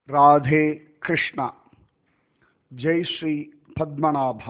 ராதே கிருஷ்ணா ஜெய் ஸ்ரீ பத்மநாபா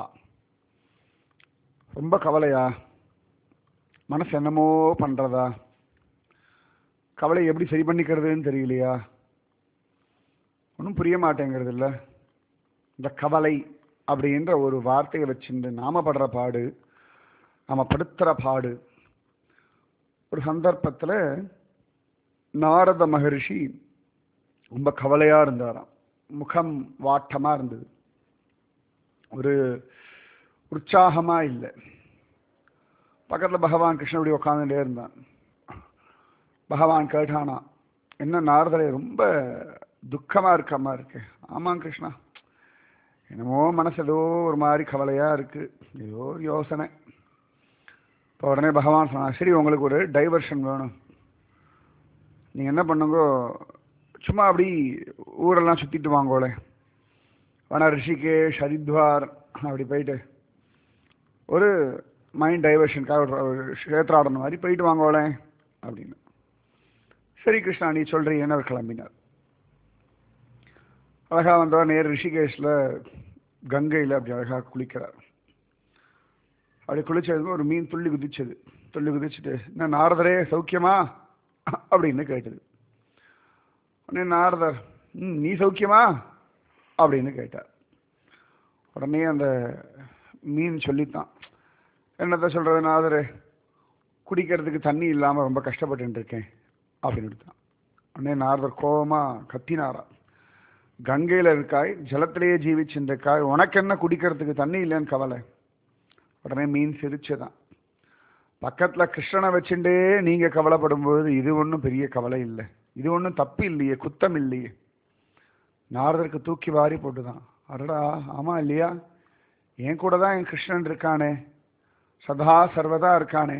ரொம்ப கவலையா மனசு என்னமோ பண்ணுறதா கவலை எப்படி சரி பண்ணிக்கிறதுன்னு தெரியலையா ஒன்றும் புரிய மாட்டேங்கிறது இல்லை இந்த கவலை அப்படின்ற ஒரு வார்த்தையை வச்சுட்டு நாம படுற பாடு நாம படுத்துகிற பாடு ஒரு சந்தர்ப்பத்தில் நாரத மகரிஷி ரொம்ப கவலையாக இருந்தாராம் முகம் வாட்டமாக இருந்தது ஒரு உற்சாகமாக இல்லை பக்கத்தில் பகவான் கிருஷ்ணனுடைய உட்காந்துட்டே இருந்தான் பகவான் கேட்டானா என்ன நாரதரை ரொம்ப துக்கமாக இருக்க மாதிரி இருக்கு ஆமாம் கிருஷ்ணா என்னமோ மனசு ஏதோ ஒரு மாதிரி கவலையாக இருக்குது ஏதோ ஒரு யோசனை இப்போ உடனே பகவான் சொன்னான் சரி உங்களுக்கு ஒரு டைவர்ஷன் வேணும் நீங்கள் என்ன பண்ணுங்க சும்மா அப்படி ஊரெல்லாம் சுற்றிட்டு வாங்கோலே வேணா ரிஷிகேஷ் ஹரித்வார் அப்படி போயிட்டு ஒரு மைண்ட் டைவர்ஷனுக்காக ஒரு க்ஷேத்ராடன மாதிரி போயிட்டு வாங்கோலே அப்படின்னு சரி கிருஷ்ணா நீ சொல்கிறீங்கன்னு அவர் கிளம்பினார் அழகாக வந்தவர் நேர் ரிஷிகேஷில் கங்கையில் அப்படி அழகாக குளிக்கிறார் அப்படி குளிச்சது ஒரு மீன் துள்ளி குதிச்சது துள்ளி குதிச்சுட்டு என்ன நாரதரே சௌக்கியமா அப்படின்னு கேட்டது உடனே நாரதர் ம் நீ சௌக்கியமா அப்படின்னு கேட்டார் உடனே அந்த மீன் சொல்லித்தான் என்னத்த சொல்கிறது நாரதரே குடிக்கிறதுக்கு தண்ணி இல்லாமல் ரொம்ப கஷ்டப்பட்டு இருக்கேன் அப்படின்னு எடுத்தான் உடனே நாரதர் கோபமாக கத்தினாரா கங்கையில் இருக்காய் ஜலத்திலேயே ஜீவிச்சுருக்காய் உனக்கு என்ன குடிக்கிறதுக்கு தண்ணி இல்லைன்னு கவலை உடனே மீன் சிரிச்சுதான் பக்கத்தில் கிருஷ்ணனை வச்சுட்டே நீங்கள் கவலைப்படும் பொழுது இது ஒன்றும் பெரிய கவலை இல்லை இது ஒன்றும் தப்பு இல்லையே குத்தம் இல்லையே நாரதருக்கு தூக்கி வாரி போட்டுதான் அடடா ஆமாம் இல்லையா என் கூட தான் என் கிருஷ்ணன் இருக்கானே சதா சர்வதா இருக்கானே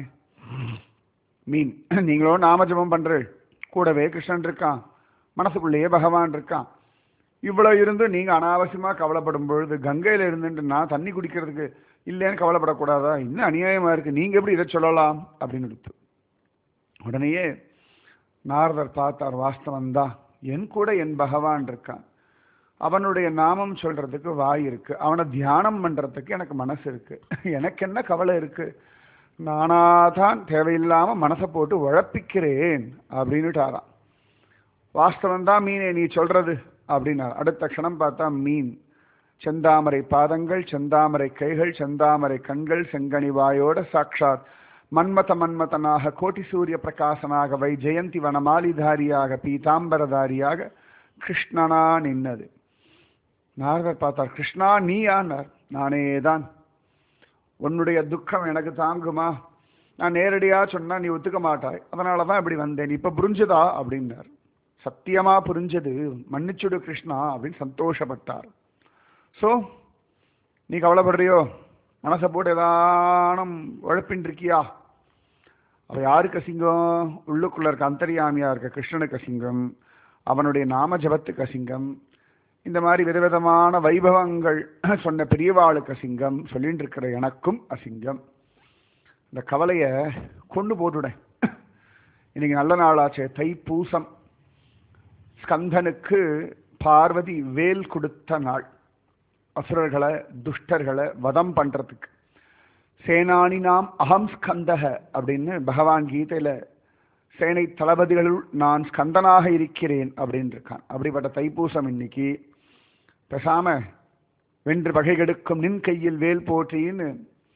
மீன் நீங்களோ நாமஜபம் பண்ற கூடவே கிருஷ்ணன் இருக்கான் மனசுக்குள்ளேயே பகவான் இருக்கான் இவ்வளோ இருந்து நீங்கள் அனாவசியமாக கவலைப்படும் பொழுது கங்கையில் இருந்துட்டு நான் தண்ணி குடிக்கிறதுக்கு இல்லைன்னு கவலைப்படக்கூடாதா இன்னும் அநியாயமாக இருக்குது நீங்கள் எப்படி இதை சொல்லலாம் அப்படின்னு எடுத்து உடனேயே நாரதர் பார்த்தார் வாஸ்தவம் தான் என் கூட என் பகவான் இருக்கான் அவனுடைய நாமம் சொல்றதுக்கு வாய் இருக்கு அவனை தியானம் பண்றதுக்கு எனக்கு மனசு இருக்கு எனக்கு என்ன கவலை இருக்கு நானாதான் தேவையில்லாம மனசை போட்டு உழப்பிக்கிறேன் அப்படின்னுட்டாராம் வாஸ்தவம் தான் மீனே நீ சொல்றது அப்படின்னார் அடுத்த க்ஷணம் பார்த்தா மீன் செந்தாமரை பாதங்கள் செந்தாமரை கைகள் செந்தாமரை கண்கள் செங்கனி வாயோட சாட்சாத் மன்மத மன்மதனாக கோட்டி சூரிய பிரகாசனாக வை ஜெயந்தி வனமாலிதாரியாக பீதாம்பரதாரியாக கிருஷ்ணனா நின்னது நாரதர் பார்த்தார் கிருஷ்ணா நீ ஆனார் நானே தான் உன்னுடைய துக்கம் எனக்கு தாங்குமா நான் நேரடியாக சொன்னா நீ ஒத்துக்க மாட்டாய் அதனால தான் இப்படி வந்தேன் இப்போ புரிஞ்சுதா அப்படின்னார் சத்தியமா புரிஞ்சது மன்னிச்சுடு கிருஷ்ணா அப்படின்னு சந்தோஷப்பட்டார் ஸோ நீ கவலைப்படுறியோ மனசை போட்டு ஏதானும் உழப்பின் இருக்கியா அவ யாருக்கு அசிங்கம் உள்ளுக்குள்ள இருக்க அந்தரியாமியா இருக்க கிருஷ்ணனுக்கு அசிங்கம் அவனுடைய நாம ஜபத்துக்கு அசிங்கம் இந்த மாதிரி விதவிதமான வைபவங்கள் சொன்ன பெரியவாளுக்கு அசிங்கம் சொல்லிட்டு இருக்கிற எனக்கும் அசிங்கம் இந்த கவலையை கொண்டு போட்டுடேன் இன்னைக்கு நல்ல நாளாச்சே தைப்பூசம் ஸ்கந்தனுக்கு பார்வதி வேல் கொடுத்த நாள் அசுரர்களை துஷ்டர்களை வதம் பண்றதுக்கு சேனானி நாம் அகம் ஸ்கந்தக அப்படின்னு பகவான் கீதையில சேனை தளபதிகளுள் நான் ஸ்கந்தனாக இருக்கிறேன் அப்படின்னு இருக்கான் அப்படிப்பட்ட தைப்பூசம் இன்னைக்கு பேசாம வென்று பகை கெடுக்கும் நின் கையில் வேல் போற்றின்னு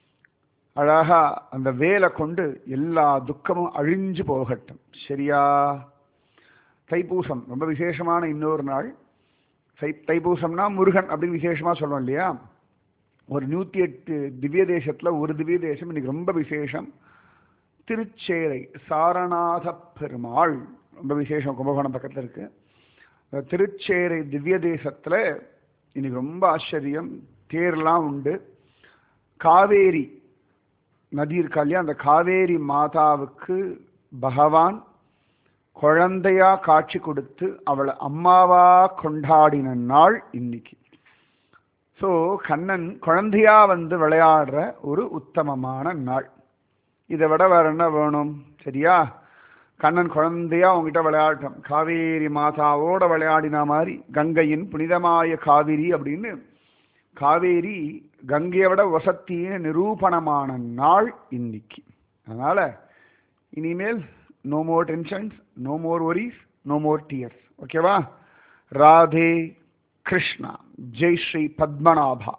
அழகா அந்த வேலை கொண்டு எல்லா துக்கமும் அழிஞ்சு போகட்டும் சரியா தைப்பூசம் ரொம்ப விசேஷமான இன்னொரு நாள் தை தைப்பூசம்னா முருகன் அப்படின்னு விசேஷமாக சொல்லுவோம் இல்லையா ஒரு நூற்றி எட்டு திவ்ய தேசத்தில் ஒரு திவ்ய தேசம் இன்னைக்கு ரொம்ப விசேஷம் திருச்சேரை சாரநாத பெருமாள் ரொம்ப விசேஷம் கும்பகோணம் பக்கத்தில் இருக்கு திருச்சேரை திவ்ய தேசத்தில் இன்னைக்கு ரொம்ப ஆச்சரியம் தேர்லாம் உண்டு காவேரி நதி இருக்கா இல்லையா அந்த காவேரி மாதாவுக்கு பகவான் குழந்தையா காட்சி கொடுத்து அவளை அம்மாவா கொண்டாடின நாள் இன்னைக்கு ஸோ கண்ணன் குழந்தையா வந்து விளையாடுற ஒரு உத்தமமான நாள் இதை விட வேற என்ன வேணும் சரியா கண்ணன் குழந்தையா அவங்ககிட்ட விளையாட்டம் காவேரி மாதாவோட விளையாடின மாதிரி கங்கையின் புனிதமாய காவிரி அப்படின்னு காவேரி கங்கையை விட வசத்தின்னு நிரூபணமான நாள் இன்னைக்கு அதனால இனிமேல் no more tensions no more worries no more tears ஓகேவா ராதே கிருஷ்ணா ஜெய் ஸ்ரீ பத்மநாபா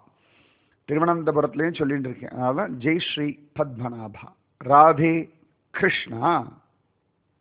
திருவனந்தபுரத்துலேயும் சொல்லிட்டு இருக்கேன் அதனால ஜெய் ஸ்ரீ பத்மநாபா ராதே கிருஷ்ணா